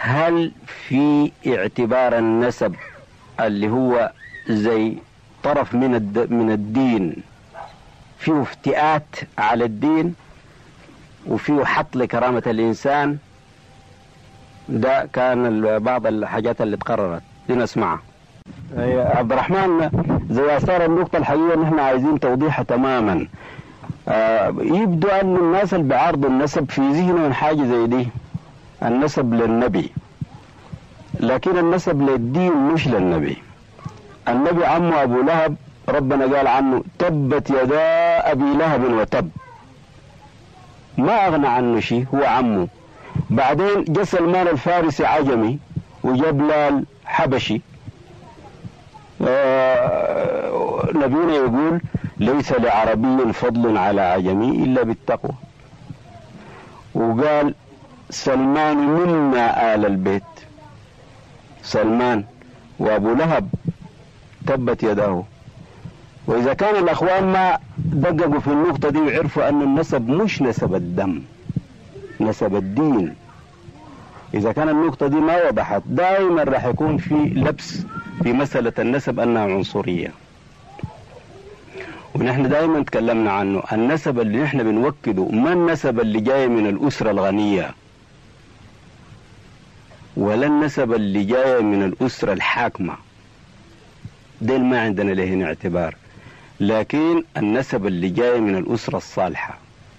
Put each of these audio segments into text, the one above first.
هل في اعتبار النسب اللي هو زي طرف من الد من الدين فيه افتئات على الدين وفيه حط لكرامة الإنسان ده كان بعض الحاجات اللي تقررت دي نسمعها عبد الرحمن زي أثار النقطة الحقيقية ان احنا عايزين توضيحها تماما آه يبدو أن الناس اللي بيعارضوا النسب في ذهنهم حاجة زي دي النسب للنبي لكن النسب للدين مش للنبي النبي عمه أبو لهب ربنا قال عنه تبت يدا أبي لهب وتب ما أغنى عنه شيء هو عمه بعدين جاء سلمان الفارسي عجمي وجبلال حبشي آه نبينا يقول ليس لعربي فضل على عجمي إلا بالتقوى وقال سلمان منا آل البيت سلمان وأبو لهب تبت يداه وإذا كان الأخوان ما دققوا في النقطة دي وعرفوا أن النسب مش نسب الدم نسب الدين إذا كان النقطة دي ما وضحت دائما راح يكون في لبس في مسألة النسب أنها عنصرية ونحن دائما تكلمنا عنه النسب اللي نحن بنوكده ما النسب اللي جاي من الأسرة الغنية ولا النسب اللي جاي من الأسرة الحاكمة ديل ما عندنا له اعتبار لكن النسب اللي جاي من الأسرة الصالحة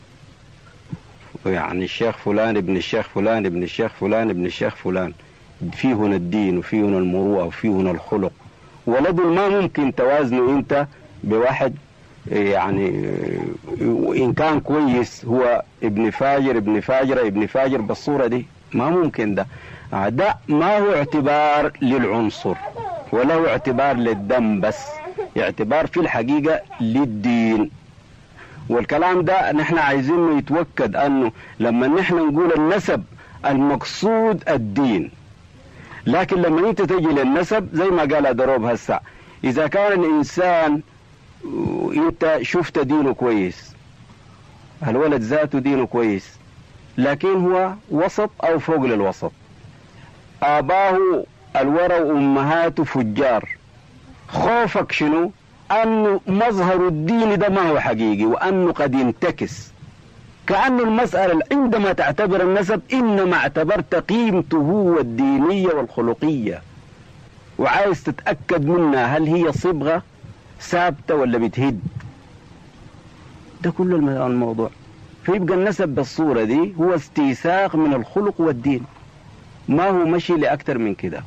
يعني الشيخ فلان ابن الشيخ فلان ابن الشيخ فلان ابن الشيخ فلان في هنا الدين وفي هنا المروءة وفي هنا الخلق ولد ما ممكن توازنه انت بواحد يعني ان كان كويس هو ابن فاجر ابن فاجرة ابن فاجر بالصورة دي ما ممكن ده ده ما هو اعتبار للعنصر ولا هو اعتبار للدم بس اعتبار في الحقيقة للدين والكلام ده نحن عايزينه يتوكد انه لما نحن نقول النسب المقصود الدين لكن لما انت تجي للنسب زي ما قال دروب هسه اذا كان الانسان انت شفت دينه كويس الولد ذاته دينه كويس لكن هو وسط او فوق للوسط اباه الورى وامهاته فجار خوفك شنو أنه مظهر الدين ده ما هو حقيقي وأنه قد ينتكس كأن المسألة عندما تعتبر النسب إنما اعتبرت قيمته الدينية والخلقية وعايز تتأكد منها هل هي صبغة ثابتة ولا بتهد ده كل الموضوع فيبقى النسب بالصورة دي هو استيثاق من الخلق والدين ما هو مشي لأكثر من كده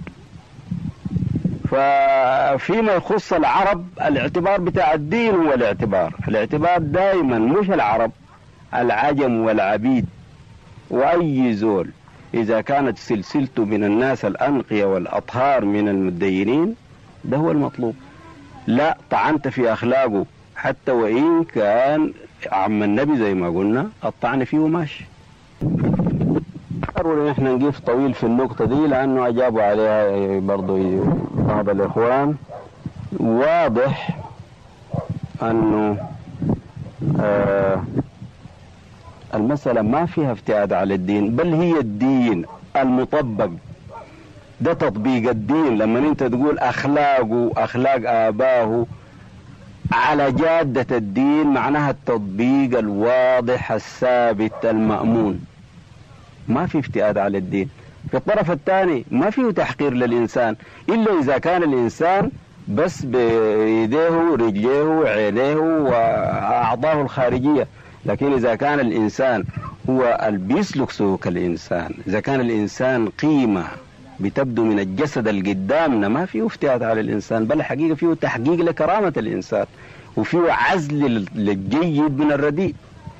ففيما يخص العرب الاعتبار بتاع الدين هو الاعتبار الاعتبار دائما مش العرب العجم والعبيد واي زول اذا كانت سلسلته من الناس الانقية والاطهار من المدينين ده هو المطلوب لا طعنت في اخلاقه حتى وان كان عم النبي زي ما قلنا الطعن فيه ماشي ضروري احنا نقف طويل في النقطة دي لأنه أجابوا عليها برضو بعض الإخوان واضح أنه آه المسألة ما فيها افتئات على الدين بل هي الدين المطبق ده تطبيق الدين لما انت تقول اخلاقه اخلاق اباه على جادة الدين معناها التطبيق الواضح الثابت المأمون ما في افتئات على الدين في الطرف الثاني ما فيه تحقير للإنسان إلا إذا كان الإنسان بس بيديه ورجليه وعينيه وأعضاه الخارجية لكن إذا كان الإنسان هو اللي بيسلك سلوك الإنسان إذا كان الإنسان قيمة بتبدو من الجسد اللي قدامنا ما فيه افتئات على الإنسان بل حقيقة فيه تحقيق لكرامة الإنسان وفيه عزل للجيد من الرديء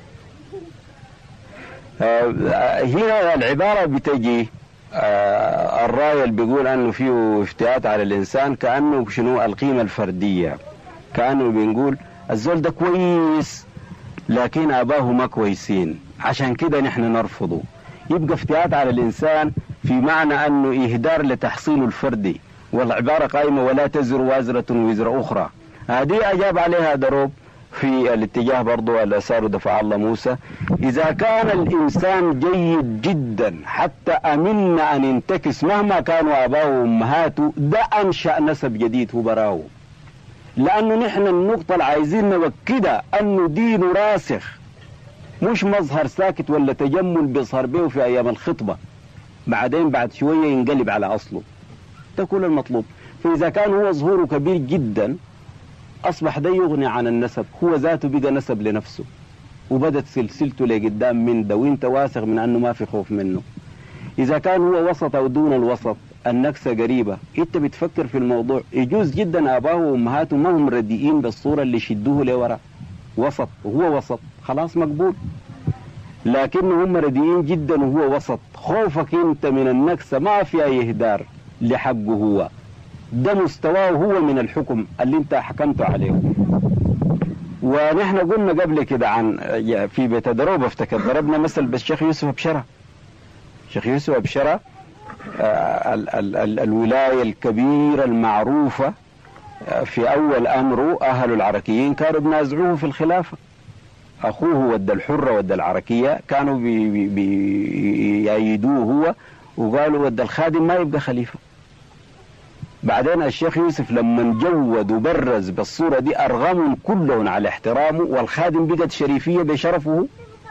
هنا العبارة بتجي الراية اللي بيقول انه فيه افتئات على الانسان كانه شنو القيمة الفردية كانه بنقول الزول ده كويس لكن اباه ما كويسين عشان كده نحن نرفضه يبقى افتئات على الانسان في معنى انه اهدار لتحصيله الفردي والعبارة قائمة ولا تزر وازرة وزر اخرى هذه اجاب عليها دروب في الاتجاه برضو الأسار دفع الله موسى إذا كان الإنسان جيد جدا حتى أمنا أن ينتكس مهما كانوا آباؤه وأمهاته ده أنشأ نسب جديد هو براه لأنه نحن النقطة اللي عايزين نوكدها أنه دينه راسخ مش مظهر ساكت ولا تجمل بيظهر به في أيام الخطبة بعدين بعد شوية ينقلب على أصله ده كل المطلوب فإذا كان هو ظهوره كبير جدا أصبح ده يغني عن النسب هو ذاته بقى نسب لنفسه وبدت سلسلته لقدام من ده وانت واثق من أنه ما في خوف منه إذا كان هو وسط أو دون الوسط النكسة قريبة انت بتفكر في الموضوع يجوز جدا آباه وأمهاته ما هم رديئين بالصورة اللي شدوه لورا وسط وهو وسط خلاص مقبول لكن هم رديئين جدا وهو وسط خوفك انت من النكسة ما في أي إهدار لحقه هو ده مستواه هو من الحكم اللي انت حكمته عليه ونحن قلنا قبل كده عن في بيت دروب افتكر ضربنا مثل بالشيخ يوسف بشرة شيخ يوسف بشرة ال ال ال الولاية الكبيرة المعروفة في أول أمره أهل العركيين كانوا بينازعوه في الخلافة أخوه ود الحرة ود العركية كانوا بيأيدوه هو وقالوا ود الخادم ما يبقى خليفة بعدين الشيخ يوسف لما جود وبرز بالصورة دي أرغمهم كلهم على احترامه والخادم بقت شريفية بشرفه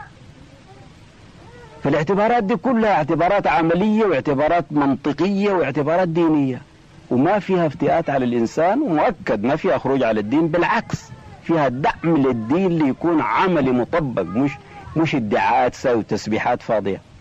فالاعتبارات دي كلها اعتبارات عملية واعتبارات منطقية واعتبارات دينية وما فيها افتئات على الإنسان ومؤكد ما فيها خروج على الدين بالعكس فيها دعم للدين ليكون عملي مطبق مش مش ادعاءات وتسبيحات فاضية